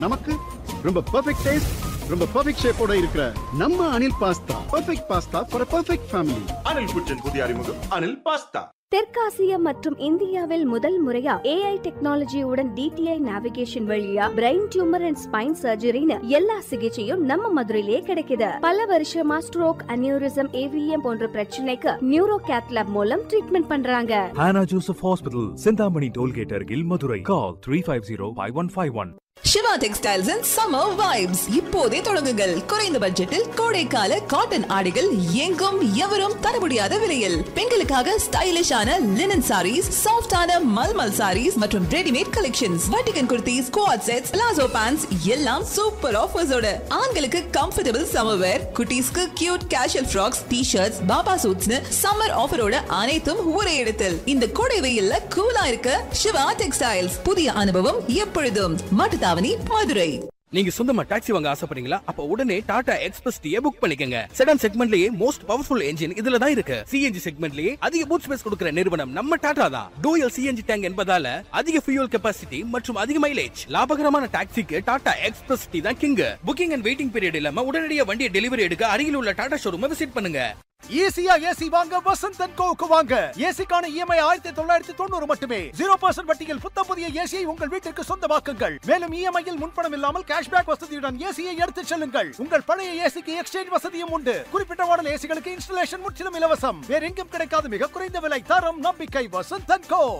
நமக்கு ரொம்ப perfect taste ரொம்ப பெர்ஃபெக்ட் ஷேப்போட இருக்கிற நம்ம Anil pasta perfect pasta for perfect family Anil kitchen புதிய அறிமுகம் அனில் பாஸ்தா தெற்காசியா மற்றும் இந்தியாவில் முதல் முறையா ஏஐ டெக்னாலஜியுடன் டிடிஐ நேவிகேஷன் வழியா பிரெயின் டியூமர் அண்ட் ஸ்பைன் சர்ஜரின்னு எல்லா சிகிச்சையும் நம்ம மதுரையிலேயே கிடைக்குது பல வருஷமா ஸ்ட்ரோக் அனியூரிசம் ஏவிஎம் போன்ற பிரச்சனைக்கு நியூரோ கேத்லாப் மூலம் ட்ரீட்மெண்ட் பண்றாங்க Hannah Joseph Hospital, Sindhamani Tollgate Argil, Madurai. Call 350-5151. Siva textiles and summer vibes இப்போதே தொடங்குங்கள் குறைந்த பட்ஜெட்டில் கோடைக்கால காட்டன் ஆடைகள் எங்கும் எவரும் தர முடியாத விலையில் பெண்களுக்காக ஸ்டைலிஷான லினன் சாரீஸ் சாஃப்டான மல்மல் சாரீஸ் மற்றும் ரெடிமேட் கலெக்ஷன்ஸ் வட்டிகன் குர்த்திஸ் குவாட் செட்ஸ் பிளாசோ பேண்ட்ஸ் எல்லாம் சூப்பர் ஆஃபர்ஸோட ஆண்களுக்கு கம்ஃபர்டபுள் சம்மர் வேர் குட்டீஸ்க்கு cute casual frocks T shirts baba சூட்ஸ்னு சம்மர் ஆஃபரோட அனைத்தும் ஒரே இடத்தில் இந்த கோடை வெயில்ல கூலா இருக்க சிவா டெக்ஸ்டைல்ஸ் புதிய அனுபவம் எப்பொழுதும் மாட்டுத்தாவணி மதுரை நீங்க சொந்தமா டாக்ஸி வாங்க ஆசைப்படுறீங்களா அப்ப உடனே டாடா எக்ஸ்பிரஸ் டீயை புக் பண்ணிக்கங்க செடான் செக்மெண்ட்லயே மோஸ்ட் பவர்ஃபுல் என்ஜின் இதுல தான் இருக்கு சிஎன்ஜி செக்மெண்ட்லயே அதிக பூட் ஸ்பேஸ் கொடுக்கிற நிறுவனம் நம்ம டாடா தான் டூயல் சிஎன்ஜி டேங்க் என்பதால அதிக ஃபியூல் கெபாசிட்டி மற்றும் அதிக மைலேஜ் லாபகரமான டாக்ஸிக்கு டாடா எக்ஸ்பிரஸ் டீ தான் king booking and waiting period இல்லாம உடனடியாக வண்டியை டெலிவரி எடுக்க அருகில் உள்ள டாடா ஷோரூமை விசிட் பண்ணுங்க ஈஸியா ஏசி வாங்க வசந்த் அண்ட் கோவுக்கு வாங்க ஏசிக்கான இஎம்ஐ ஆயிரத்தி தொள்ளாயிரத்தி தொண்ணூறு மட்டுமே ஜீரோ பர்சன்ட் வட்டியில் புத்தம் புதிய ஏசியை உங்கள் வீட்டிற்கு சொந்தமாக்குங்கள் மேலும் இஎம்ஐயில் முன்பணம் இல்லாமல் கேஷ்பேக் வசதியுடன் ஏசியை எடுத்துச் செல்லுங்கள் உங்கள் பழைய ஏசிக்கு எக்ஸ்சேஞ்ச் வசதியும் உண்டு குறிப்பிட்ட மாடல் ஏசிகளுக்கு இன்ஸ்டலேஷன் முற்றிலும் இலவசம் வேற எங்கும் கிடைக்காத மிக குறைந்த விலை தரம் நம்பிக்கை வசந்த் அண்ட் கோ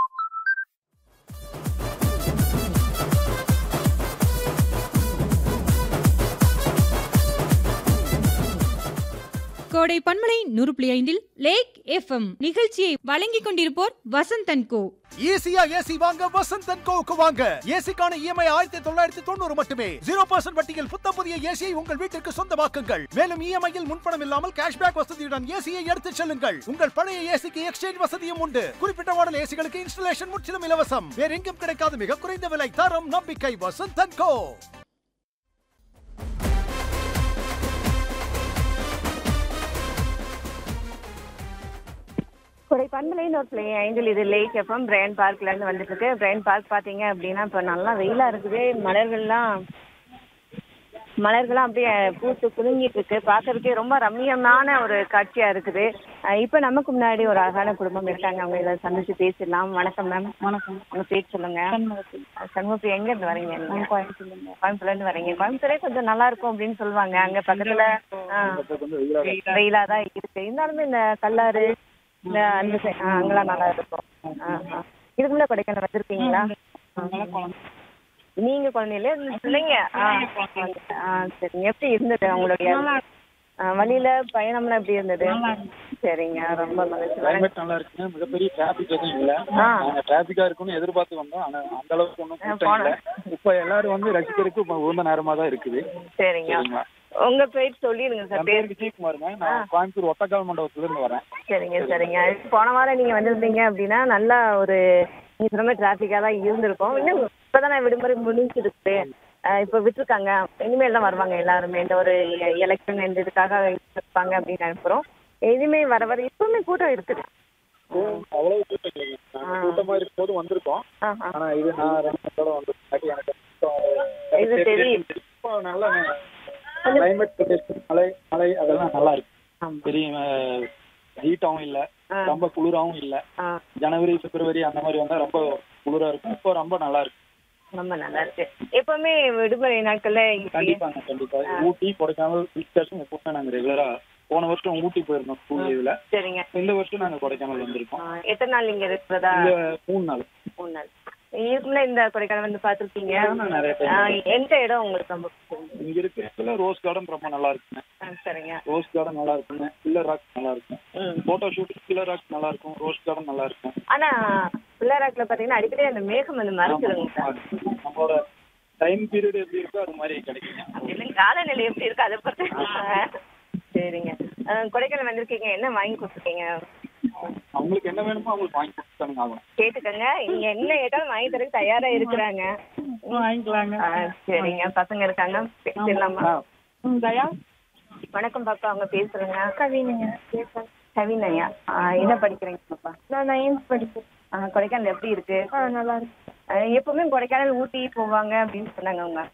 கோடை பன்மலை நூறு புள்ளி ஐந்தில் லேக் எஃப்எம் நிகழ்ச்சியை வழங்கிக் கொண்டிருப்போர் வசந்தன் கோ ஈஸியா ஏசி வாங்க வசந்த் அண்ட் கோவுக்கு வாங்க ஏசிக்கான இஎம்ஐ ஆயிரத்தி தொள்ளாயிரத்தி தொண்ணூறு மட்டுமே ஜீரோ பர்சன்ட் வட்டியில் புத்தம் புதிய ஏசியை உங்கள் வீட்டிற்கு சொந்தமாக்குங்கள் மேலும் இஎம்ஐயில் முன்பணம் இல்லாமல் கேஷ்பேக் வசதியுடன் ஏசியை எடுத்துச் செல்லுங்கள் உங்கள் பழைய ஏசிக்கு எக்ஸ்சேஞ்ச் வசதியும் உண்டு குறிப்பிட்ட மாடல் ஏசிகளுக்கு இன்ஸ்டலேஷன் முற்றிலும் இலவசம் வேற எங்கும் கிடைக்காத மிக குறைந்த விலை தரம் நம்பிக்கை வசந்த் அண்ட் கோ கொடை பண்பலைன்னு ஒரு பிளே ஐந்தில் இது லேக் எஃப்எம் பிரைன் பார்க்ல இருந்து வந்துட்டு இருக்கு பிரைன் பார்க் பாத்தீங்க அப்படின்னா இப்போ நல்லா வெயிலா இருக்குது மலர்கள்லாம் மலர்கள்லாம் அப்படியே பூத்து குலுங்கிட்டு இருக்கு பார்க்கறதுக்கே ரொம்ப ரம்மியமான ஒரு காட்சியா இருக்குது அஹ் இப்போ நமக்கு முன்னாடி ஒரு அழகான குடும்பம் இருக்காங்க அவங்க இதை சந்திச்சு பேசிடலாம் வணக்கம் மேம் வணக்கம் உங்க பேர் சொல்லுங்க சண்முகி எங்க இருந்து வரீங்க நீங்க கோயம்புத்தூர்ல இருந்து வரீங்க கோயம்புத்தூரே கொஞ்சம் நல்லா இருக்கும் அப்படின்னு சொல்லுவாங்க அங்க பக்கத்துல வெயிலா தான் இருக்கு இருந்தாலுமே இந்த கல்லாறு இந்த அந்த side, ஆ, அங்கெல்லாம் நல்லா இருக்கும் ஆ, ஆ. இதுக்கு முன்னாடி கொடைக்கானல் வந்திருக்கீங்களா நீங்க குழந்தையில இந்த பிள்ளைங்க ஆ, ஆ சரிங்க எப்படி இருந்தது உங்களுடைய ஆ, வழியில பயணம்லாம் எப்படி இருந்தது சரிங்க ரொம்ப மகிழ்ச்சி கிளைமேட் நல்லா இருக்குங்க மிகப்பெரிய டிராபிக் எதுவும் இல்ல ஆ. நாங்க டிராபிக்கா இருக்கும்னு எதிர்பார்த்து வந்தோம் ஆனா அந்த அளவுக்கு ஒன்றும் ஆ, கூட்டம் இல்ல போனோம். இப்ப எல்லாரும் வந்து ரசிக்கிறதுக்கு இப்ப உகந்த நேரமா தான் இருக்குது சரிங்க சரிங்களா உங்க பேர் சொல்லிடுங்க சார் என் பேர் பேர் விஜயகுமாருங்க நான் கோயம்புத்தூர் ஒத்தக்கால் மண்டபத்துல இருந்து வரேன் சரிங்க சரிங்க போன வாரம் நீங்க வந்திருந்தீங்க அப்படின்னா நல்லா ஒரு நீங்க சொன்ன மாதிரி டிராஃபிக்காக தான் இருந்திருக்கும் இன்னும் இப்போதானே விடுமுறை முடிஞ்சிருக்கு அஹ் இப்போ விட்டுருக்காங்க இனிமேல் தான் வருவாங்க எல்லாருமே இந்த ஒரு எலெக்ஷன் இந்த இதுக்காக இருப்பாங்க அப்படின்னு அனுப்புகிறோம் இனிமே வர வர இப்பவுமே கூட்டம் இருக்குது அவ்வளவு கூட்டம் இல்லைங்க நாங்க கூட்டமா இருக்கும்போது வந்திருக்கோம் ஆஹா. ஆனா இது நான் ரெண்டு வந்து எனக்கு கூட்டம் இது தெரியும். இப்போ நல்லா கிளைமேட் மழை மழை அதெல்லாம் நல்லா இருக்கு ஆமா. பெரிய ஹீட்டாவும் இல்ல ஆ. ரொம்ப குளிராவும் இல்ல ஆ ஜனவரி பிப்ரவரி அந்த மாதிரி வந்தா ரொம்ப குளிரா இருக்கும் இப்போ ரொம்ப நல்லா இருக்கு ரொம்ப நல்லா இருக்கு எப்பவுமே விடுமுறை நாட்கள்ல இப்படி- கண்டிப்பாங்க கண்டிப்பா ஊட்டி கொடைக்கானல் ஹில் ஸ்டேஷன் எப்பவுமே நாங்க ரெகுலரா போன வருஷம் ஊட்டி போயிருந்தோம் ஸ்கூல் லீவ்ல சரிங்க இந்த வருஷம் நாங்க கொடைக்கானல் வந்திருக்கோம் ஆ, எத்தனை நாள் இங்க இருக்கிறதா இந்த மூணு நாள் மூணு நாள் இதுக்கு முன்னாடி இந்த கொடைக்கானல் வந்து பார்த்துருக்கீங்க நான் நிறைய time ஆ, எந்த இடம் உங்களுக்கு ரொம்ப பிடிச்சிருந்தது இங்க இருக்கிற ரோஸ் கார்டன் ரொம்ப நல்லா இருக்குங்க ஆ, சரிங்க ரோஸ் கார்டன் நல்லா இருக்குங்க பில்லர் ராக் நல்லா இருக்கும் ம். போட்டோ ஷூட் பில்லர் ராக் நல்லா இருக்கும் ரோஸ் கார்டன் நல்லா இருக்கும் ஆனா பிள்ளைராக்ல பாத்தீங்கன்னா அடிக்கடி அந்த மேகம் வந்து மறைச்சிருங்க சார் நம்மளோட டைம் பீரியட் எப்படி இருக்கோ அது மாதிரி கிடைக்குங்க அப்படி இல்லைங்க காலநிலை எப்படி இருக்கு அதை பொறுத்து சரிங்க ஆ, கொடைக்கானல் வந்திருக்கீங்க என்ன வாங்கி கொடுத்துருக்கீங்க அவங்களுக்கு என்ன வேணுமோ அவங்களுக்கு வாங்கி கொடுத்தானுங்க ஆகணும் கேட்டுக்கங்க நீங்க என்ன கேட்டாலும் வாங்கி தரக்கு தயாரா இருக்கிறாங்க வாங்கிக்கலாங்க ஆ, சரிங்க பசங்க இருக்காங்க பேசிடலாமா தயா வணக்கம் பாப்பா அவங்க பேசுறேங்க கவினையா கவினையா ஆ, என்ன படிக்கிறீங்க பாப்பா நான் நைன்த் படிக்கிறேன் ஆ, கொடைக்கானல் எப்படி இருக்கு ஆ நல்லா இருக்கு ஆ, எப்பவுமே கொடைக்கானல் ஊட்டி போவாங்க அப்படின்னு சொன்னாங்க அவங்க